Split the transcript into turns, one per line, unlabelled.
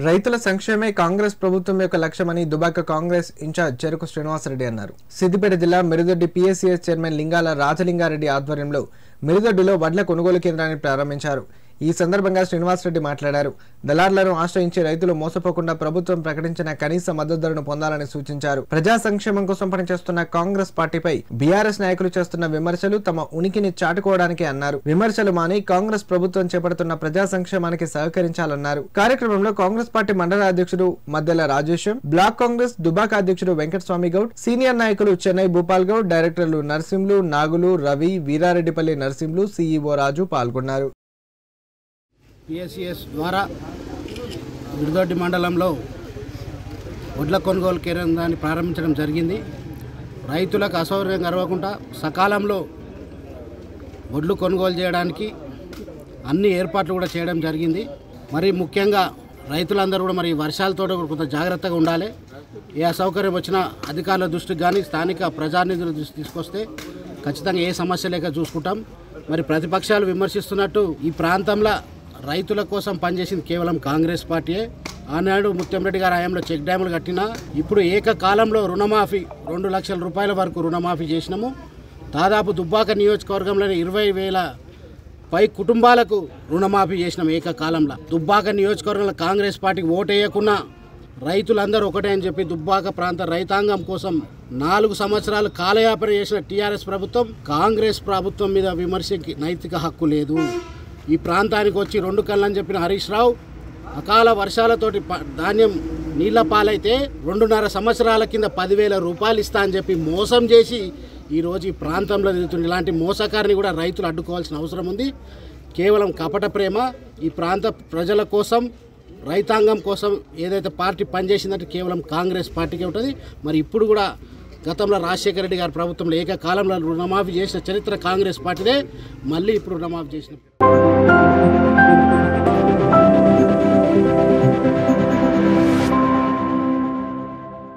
రైతుల సంక్షేమే కాంగ్రెస్ ప్రభుత్వం యొక్క లక్ష్యమని దుబాక కాంగ్రెస్ ఇన్ఛార్జ్ చెరుకు శ్రీనివాసరెడ్డి అన్నారు సిద్దిపేట జిల్లా మిరుదొడ్డి పిఎస్సిఎస్ చైర్మన్ లింగాల రాజలింగారెడ్డి ఆధ్వర్యంలో మిరుదొడ్డిలో వడ్ల కొనుగోలు కేంద్రాన్ని ప్రారంభించారు ఈ సందర్భంగా శ్రీనివాసరెడ్డి మాట్లాడారు దళారులను ఆశ్రయించి రైతులు మోసపోకుండా ప్రభుత్వం ప్రకటించిన కనీస మద్దతు ధరను పొందాలని సూచించారు ప్రజా సంక్షేమం కోసం పనిచేస్తున్న కాంగ్రెస్ పార్టీపై బీఆర్ఎస్ నాయకులు చేస్తున్న విమర్శలు తమ ఉనికిని చాటుకోవడానికి అన్నారు విమర్శలు మాని కాంగ్రెస్ ప్రభుత్వం చేపడుతున్న ప్రజా సంక్షేమానికి సహకరించాలన్నారు కార్యక్రమంలో కాంగ్రెస్ పార్టీ మండల అధ్యక్షుడు మద్దెల రాజేశం బ్లాక్ కాంగ్రెస్ దుబాక అధ్యక్షుడు వెంకటస్వామి గౌడ్ సీనియర్ నాయకులు చెన్నై భూపాల్ గౌడ్ డైరెక్టర్లు నర్సింలు నాగులు రవి వీరారెడ్డిపల్లి నర్సింలు సీఈఓ రాజు పాల్గొన్నారు
పిఎస్సిఎస్ ద్వారా విడిదొడ్డి మండలంలో వడ్ల కొనుగోలు కేంద్రాన్ని ప్రారంభించడం జరిగింది రైతులకు అసౌకర్యం కలగకుండా సకాలంలో వడ్లు కొనుగోలు చేయడానికి అన్ని ఏర్పాట్లు కూడా చేయడం జరిగింది మరి ముఖ్యంగా రైతులందరూ కూడా మరి వర్షాలతో కొంత జాగ్రత్తగా ఉండాలి ఏ అసౌకర్యం వచ్చినా అధికారుల దృష్టికి కానీ స్థానిక ప్రజానిధుల దృష్టి తీసుకొస్తే ఖచ్చితంగా ఏ సమస్య లేక చూసుకుంటాం మరి ప్రతిపక్షాలు విమర్శిస్తున్నట్టు ఈ ప్రాంతంలో రైతుల కోసం పనిచేసింది కేవలం కాంగ్రెస్ పార్టీయే ఆనాడు ముత్యంరెడ్డి గారి హయాంలో చెక్ డ్యాములు కట్టినా ఇప్పుడు ఏకకాలంలో రుణమాఫీ రెండు లక్షల రూపాయల వరకు రుణమాఫీ చేసినాము దాదాపు దుబ్బాక నియోజకవర్గంలోని ఇరవై వేల పై కుటుంబాలకు రుణమాఫీ చేసినాం ఏకకాలంలో దుబ్బాక నియోజకవర్గంలో కాంగ్రెస్ పార్టీకి ఓటేయకున్నా రైతులందరూ ఒకటే అని చెప్పి దుబ్బాక ప్రాంత రైతాంగం కోసం నాలుగు సంవత్సరాలు కాలయాపన చేసిన టీఆర్ఎస్ ప్రభుత్వం కాంగ్రెస్ ప్రభుత్వం మీద విమర్శకి నైతిక హక్కు లేదు ఈ ప్రాంతానికి వచ్చి రెండు కళ్ళని చెప్పిన హరీష్ రావు అకాల వర్షాలతోటి ప- ధాన్యం నీళ్ల పాలైతే రెండున్నర సంవత్సరాల కింద పదివేల రూపాయలు ఇస్తా అని చెప్పి మోసం చేసి ఈరోజు ఈ ప్రాంతంలో తిరుగుతున్న ఇలాంటి మోసకారిని కూడా రైతులు అడ్డుకోవాల్సిన అవసరం ఉంది కేవలం కపట ప్రేమ ఈ ప్రాంత ప్రజల కోసం రైతాంగం కోసం ఏదైతే పార్టీ పనిచేసిందంటే కేవలం కాంగ్రెస్ పార్టీకే ఉంటుంది మరి ఇప్పుడు కూడా గతంలో రాజశేఖర రెడ్డి గారి ప్రభుత్వంలో ఏకకాలంలో రుణమాఫీ చేసిన చరిత్ర కాంగ్రెస్ పార్టీదే మళ్ళీ ఇప్పుడు రుణమాఫీ చేసిన